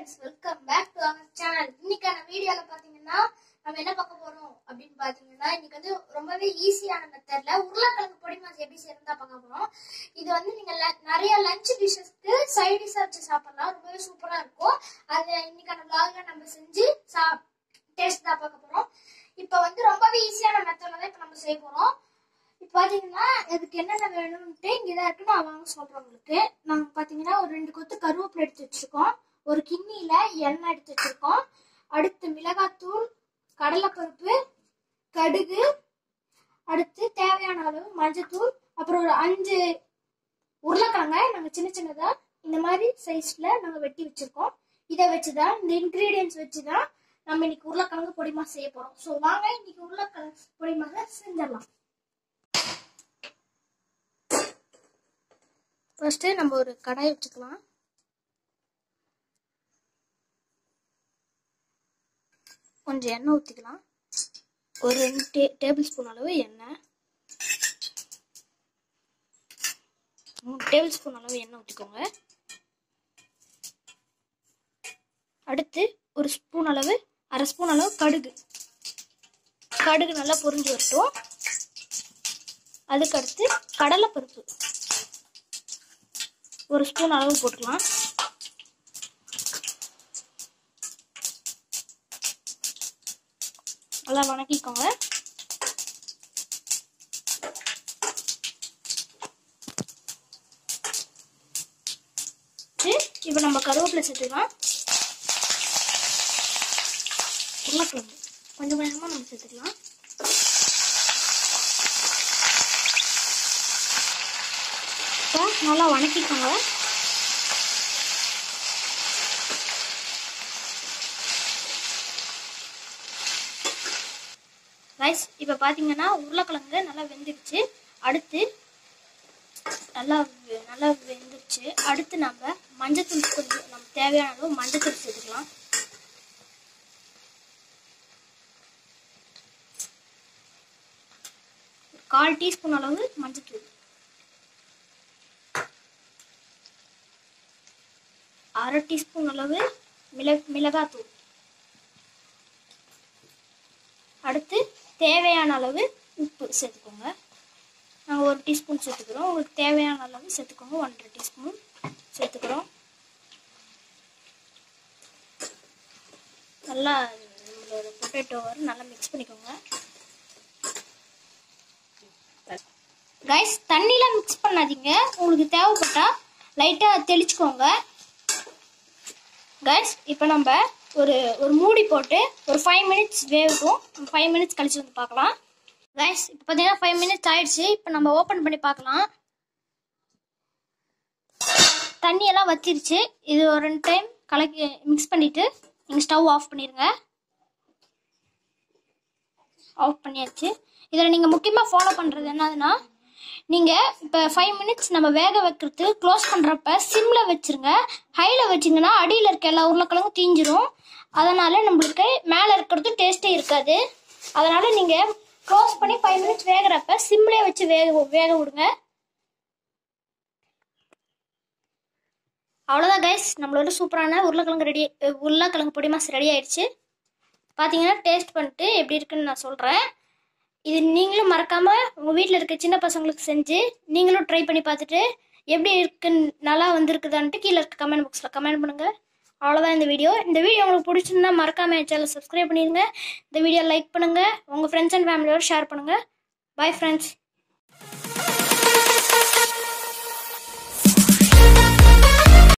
friends welcome back to our channel இன்னைக்கான வீடியோல பாத்தீங்கன்னா நம்ம என்ன பார்க்க போறோம் அப்படின்னு பாத்தீங்கன்னா இன்னைக்கு வந்து ரொம்பவே ஈஸியான மெத்தட்ல உருளைக்கிழங்கு பொடி மாஸ் எப்படி செய்யறதா பார்க்க போறோம் இது வந்து நீங்க ல- நிறைய லஞ்ச் டிஷ்ஷஸ்க்கு சைட் டிஷ்ஷா வச்சு சாப்பிடலாம் ரொம்பவே சூப்பரா இருக்கும் அது இன்னைக்கான vlogல நம்ம செஞ்சு சா டேஸ்ட் தான் பார்க்க போறோம் இப்போ வந்து ரொம்பவே ஈஸியான மெத்தட்ல தான் இப்போ நம்ம செய்ய போறோம் இப்போ பாத்தீங்கன்னா இதுக்கு என்னென்ன வேணும்ட்டு இங்க தான் இருக்கு நான் வாங்க சொல்றேன் உங்களுக்கு நாங்க பாத்தீங்கன்னா ஒரு ரெண்டு கொத்து கருவேப்பிலை எடுத்து வச்சிருக்கோம் ஒரு கிண்ணியில எண்ணெய் எடுத்து வச்சிருக்கோம் அடுத்து மிளகாத்தூள் கடலைப்பருப்பு கடுகு அடுத்து தேவையான அளவு மஞ்சத்தூள் அப்புறம் ஒரு அஞ்சு உருளைக்கிழங்க நாங்க சின்ன சின்னதா இந்த மாதிரி சைஸ்ல நாங்க வெட்டி வச்சிருக்கோம் இதை வச்சுதான் இந்த இன்கிரீடியன்ஸ் வச்சுதான் நம்ம இன்னைக்கு உருளைக்கிழங்கு பொடிமா செய்ய போறோம் ஸோ வாங்க இன்னைக்கு உருளைக்கிழங்கு பொடிமாக செஞ்சிடலாம் ஃபர்ஸ்ட் நம்ம ஒரு கடாய் வச்சுக்கலாம் கொஞ்சம் எண்ணெய் ஊற்றிக்கலாம் ஒரு ரெண்டு டே டேபிள் ஸ்பூன் அளவு எண்ணெய் மூணு டேபிள் ஸ்பூன் அளவு எண்ணெய் ஊற்றிக்கோங்க அடுத்து ஒரு ஸ்பூன் அளவு அரை ஸ்பூன் அளவு கடுகு கடுகு நல்லா பொரிஞ்சு வரட்டும் அதுக்கடுத்து கடலைப்பருப்பு ஒரு ஸ்பூன் அளவு போட்டுக்கலாம் நல்லா வணக்கிக்கோங்க இப்போ நம்ம கருவேப்பிலை சேர்த்துக்கலாம் உருளைக்கிழங்கு கொஞ்சம் கொஞ்சமாக நம்ம சேர்த்துக்கலாம் இப்போ நல்லா வணக்கிக்கோங்க ரைஸ் இப்போ பார்த்தீங்கன்னா உருளைக்கிழங்கு நல்லா வெந்துருச்சு அடுத்து நல்லா வெ- நல்லா வெந்துருச்சு அடுத்து நம்ம மஞ்சத்தூள் கொஞ்சம் நம்ம தேவையான அளவு மஞ்சத்தூள் சேர்த்துக்கலாம் ஒரு கால் டீஸ்பூன் அளவு மஞ்சத்தூள் அரை டீஸ்பூன் அளவு மிள மிளகாத்தூள் அடுத்து தேவையான அளவு உப்பு சேர்த்துக்கோங்க நாங்கள் ஒரு டீஸ்பூன் சேர்த்துக்கிறோம் உங்களுக்கு தேவையான அளவு சேர்த்துக்கோங்க ஒன்றரை டீஸ்பூன் சேர்த்துக்கிறோம் நல்லா நம்மளோட பொட்டேட்டோ வரும் நல்லா மிக்ஸ் பண்ணிக்கோங்க கைஸ் தண்ணியில் மிக்ஸ் பண்ணாதீங்க உங்களுக்கு தேவைப்பட்டா லைட்டாக தெளிச்சுக்கோங்க கைஸ் இப்போ நம்ம ஒரு ஒரு மூடி போட்டு ஒரு ஃபைவ் மினிட்ஸ் வேகட்டும் ஃபைவ் மினிட்ஸ் கழிச்சு வந்து பார்க்கலாம் கைஸ் இப்போ பார்த்தீங்கன்னா ஃபைவ் மினிட்ஸ் ஆயிடுச்சு இப்போ நம்ம ஓப்பன் பண்ணி பார்க்கலாம் தண்ணியெல்லாம் வத்திருச்சு இது ஒரு ரெண்டு டைம் கலக்கி மிக்ஸ் பண்ணிட்டு நீங்கள் ஸ்டவ் ஆஃப் பண்ணிடுங்க ஆஃப் பண்ணியாச்சு இதில் நீங்கள் முக்கியமாக ஃபாலோ பண்ணுறது என்னதுன்னா நீங்கள் இப்போ ஃபைவ் மினிட்ஸ் நம்ம வேக வைக்கிறது க்ளோஸ் பண்ணுறப்ப சிம்மில் வச்சுருங்க ஹையில் வச்சிங்கன்னா அடியில் இருக்க எல்லா உருளைக்கிழங்கும் தீஞ்சிரும் அதனால் நம்மளுக்கு மேலே இருக்கிறது டேஸ்ட்டே இருக்காது அதனால் நீங்கள் க்ளோஸ் பண்ணி ஃபைவ் மினிட்ஸ் வேகிறப்ப சிம்லேயே வச்சு வேக வேக விடுங்க அவ்வளோதான் கைஸ் நம்மளோட சூப்பரான உருளைக்கிழங்கு ரெடி உருளைக்கிழங்கு பொடி மாஸ் ரெடி ஆயிடுச்சு பார்த்தீங்கன்னா டேஸ்ட் பண்ணிட்டு எப்படி இருக்குன்னு நான் சொல்கிறேன் இது நீங்களும் மறக்காமல் உங்கள் வீட்டில் இருக்க சின்ன பசங்களுக்கு செஞ்சு நீங்களும் ட்ரை பண்ணி பார்த்துட்டு எப்படி இருக்குன்னு நல்லா வந்திருக்குதான்ட்டு கீழே இருக்க கமெண்ட் பாக்ஸில் கமெண்ட் பண்ணுங்கள் அவ்வளோதான் இந்த வீடியோ இந்த வீடியோ உங்களுக்கு பிடிச்சிருந்தா மறக்காமல் என் சேனல் சப்ஸ்கிரைப் பண்ணிடுங்க இந்த வீடியோ லைக் பண்ணுங்கள் உங்கள் ஃப்ரெண்ட்ஸ் அண்ட் ஃபேமிலியோட ஷேர் பண்ணுங்கள் பை ஃப்ரெண்ட்ஸ்